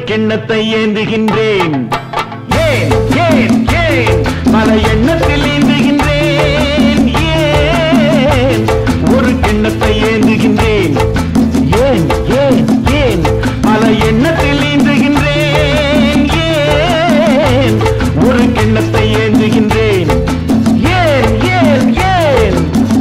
கிண்ணத்தை ஏந்துகின்றேன் ஏன் ஏன் ஏன் பல எண்ணத்தில் ஏந்துகின்றேன் ஏன் ஒரு கிண்ணத்தை ஏந்துகின்றேன் ஏன் ஏன் ஏன் பல எண்ணத்தில் ஏந்துகின்றேன் ஏன் ஒரு கிண்ணத்தை ஏந்துகின்றேன் ஏன் ஏன் ஏன்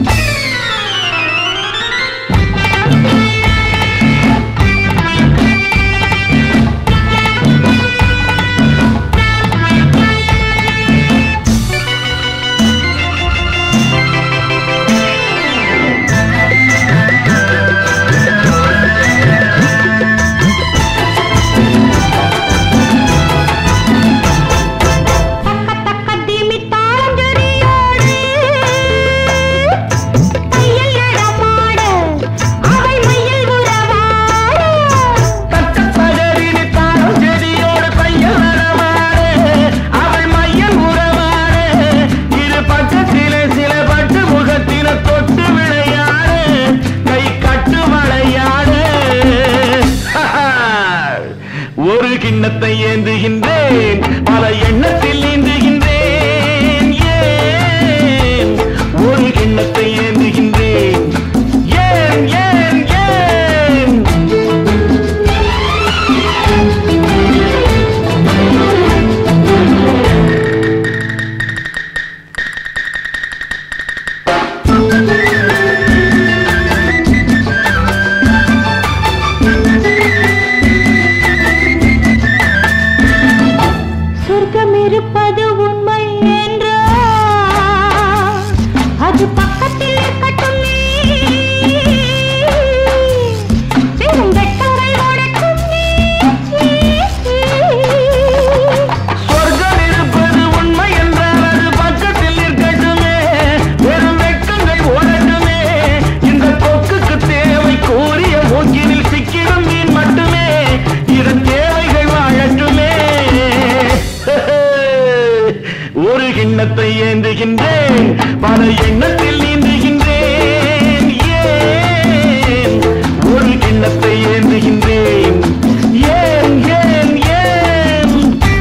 தட்டப்பகரினி தாழம் செடியோடு தையல் நடமாடு அவள் மையல் உறவாடு இரு பக்கத்திலே சில பட்டு முகத்தில தொட்டு விளையாடு கை கட்டு மழையாடு ஒரு கிண்ணத்தை ஏந்துகின்றேன் பல எண்ணத்தில் ஏந்துகின்றேன் ஏன் ஒரு கிண்ணத்தை ஏந்துகின்றேன் ஏன் ஏன் ஏன் சொர்க்கம் இருப்பது உண்மை என்றா அது பக்கத்தில் இருக்கட்டும் நீ பெருங்கட்டரை உடைக்கும் நீ சொர்க்கம் இருப்பது உண்மை என்றால் அது பக்கத்தில் இருக்கட்டுமே வெறும் வெட்கங்கள் ஓடட்டுமே இந்த கொக்குக்கு தேவை கூறிய மூக்கினில் சிக்கிடும் மீன் மட்டுமே இதன் தேவைகள் வாழட்டுமே ஒரு கிண்ணத்தை ஏந்துகின்றேன் பல எண்ணத்தில் நீந்துகின்றேன் ஏன் ஒரு கிண்ணத்தை ஏந்துகின்றேன் ஏன் ஏன் ஏன்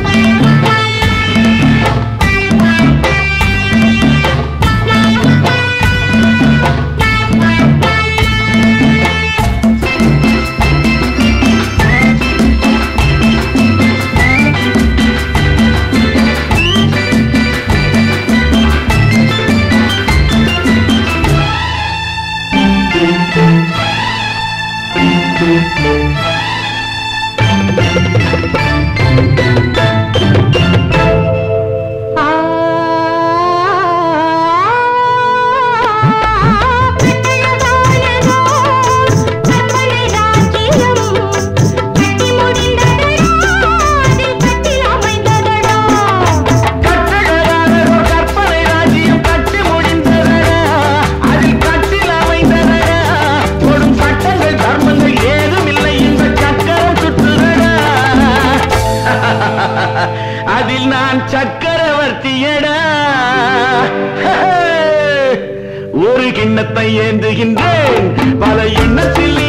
கட்டழகான ஒரு கற்பனை ராஜ்யம் கட்டி முடிந்ததடா அதில் கட்டில் அமைந்ததடா கொடும் சட்டங்கள் தர்மங்கள் ஏதும் இல்லை இந்த சக்கரம் சுற்றுதடா அதில் நான் சக்கரவர்த்தியடா ஒரு கிண்ணத்தை ஏந்துகின்றேன் பல எண்ணத்தில்